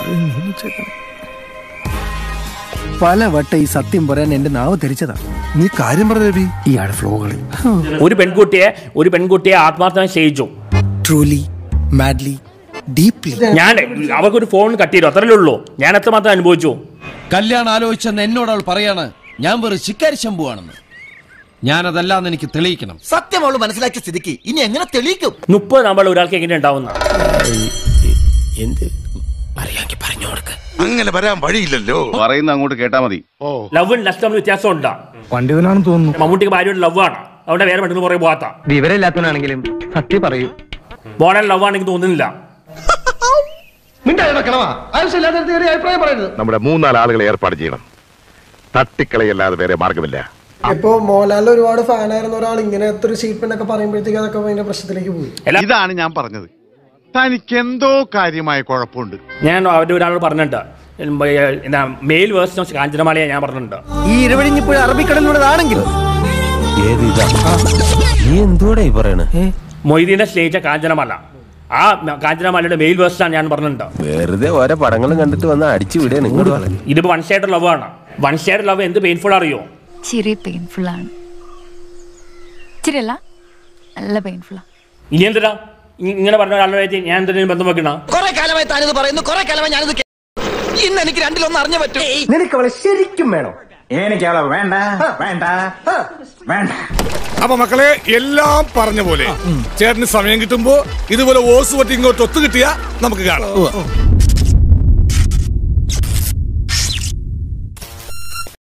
പല വട്ടം ഈ സത്യം പറയാൻ എന്റെ നാവ് ധരിച്ചതാ നീ കാര്യം പറ രവി ഇയാടെ ഫ്ലോകളിൽ ഒരു പെൺകുട്ടിയെ ഒരു പെൺകുട്ടിയെ ആത്മാർത്ഥമായി സ്നേഹിച്ചു ട്രൂലി മാഡ്ലി ഡീപ്ലി ഞാൻ അവർക്കൊരു ഫോൺ കട്ടിയിരുന്നു അത്രയല്ലേ ഉള്ളൂ ഞാൻ എത്രമാത്രം അനുഭവിച്ചു കല്യാണം ആലോചിച്ചെന്ന് എന്നോട് അവൾ പറയാണ് ഞാൻ വെറും ശിക്കാരി ശംഭുവാണെന്ന് ഞാനതല്ലാന്ന് എനിക്ക് തെളിയിക്കണം സത്യം അവള് മനസ്സിലാക്കിയ സ്ഥിതിക്ക് ഇനി എങ്ങനെ തെളിയിക്കും മുപ്പത് നമ്മൾ ഒരാൾക്ക് എങ്ങനെ ഉണ്ടാവുന്ന എന്ത് അറിയാമെങ്കിൽ പറഞ്ഞു കൊടുക്ക അങ്ങനെ വരാൻ വഴിയില്ലല്ലോ പറയുന്ന അങ്ങോട്ട് കേട്ടാ മതി ലവ് നഷ്ടം വ്യത്യാസം ഉണ്ടാ പണ്ഡിതനാണെന്ന് തോന്നുന്നു മമ്മൂട്ടിക്ക് ഭാര്യയുടെ ലവ് ആണ് അവിടെ വേറെ പെട്ടെന്ന് പുറകെ പോകാത്ത വിവരമില്ലാത്തവനാണെങ്കിലും സത്യം പറയൂ മോഡൽ ലവ് ആണെങ്കിൽ തോന്നുന്നില്ല നമ്മുടെ മൂന്നാല് ആളുകളെ ഏർപ്പാട് ചെയ്യണം തട്ടിക്കളയല്ലാതെ വേറെ മാർഗമില്ല ഇപ്പോ മോഹൻലാലിന് ഒരുപാട് ഫാനായിരുന്ന ഒരാൾ ഇങ്ങനെ എത്ര ട്രീറ്റ്മെന്റ് ഒക്കെ പറയുമ്പോഴത്തേക്ക് അതൊക്കെ ഭയങ്കര പ്രശ്നത്തിലേക്ക് പോയി ഇതാണ് ഞാൻ പറഞ്ഞത് തനിക്ക് എന്തോ കാര്യമായ കുഴപ്പമുണ്ട് ഞാൻ അവരുടെ ഒരാളോട് പറഞ്ഞിട്ടുണ്ട് എന്താ മെയിൽ വേഴ്സൺ ഓഫ് കാഞ്ചനമാലയെ ഞാൻ പറഞ്ഞിട്ടുണ്ട് ഈ ഇരവഴിഞ്ഞിപ്പോഴും അറബിക്കടലിലുള്ളതാണെങ്കിൽ നീ എന്തോടെ പറയണേ മൊയ്തീനെ സ്നേഹിച്ച കാഞ്ചനമാല ആ കാഞ്ചനമാലയുടെ മെയിൽ വേഴ്സൺ ഞാൻ പറഞ്ഞിട്ടുണ്ട് വെറുതെ ഓരോ പടങ്ങളും കണ്ടിട്ട് വന്ന് അടിച്ചു വിടേ നിങ്ങൾ ഇതിപ്പോ വൺ സൈഡ് ലവ് ആണ് വൺ സൈഡ് ലവ് എന്ത് പെയിൻഫുൾ അറിയോ ഇച്ചിരി പെയിൻഫുൾ ആണ് ഇച്ചിരി അല്ല നല്ല പെയിൻഫുൾ ആണ് ഇനി എന്തിനാ ഇ- ഇങ്ങനെ പറഞ്ഞ ഒരാളുമായിട്ട് ഞാൻ എന്തിനും ബന്ധം വെക്കണ കുറെ കാലമായി താനിത് പറയുന്നു കുറെ കാലമായി ഞാനിത് കേ- ഇന്ന് എനിക്ക് രണ്ടിലൊന്നും അറിഞ്ഞു പറ്റും നിനക്ക് അവളെ ശരിക്കും വേണോ എനിക്ക് അവളെ വേണ്ട വേണ്ട വേണ്ട അപ്പൊ മക്കളെ എല്ലാം പറഞ്ഞ പോലെ ചേട്ടന് സമയം കിട്ടുമ്പോ ഇതുപോലെ ഓസ് പറ്റി ഇങ്ങോട്ട് ഒത്തു കിട്ടിയാ നമുക്ക് കാണാം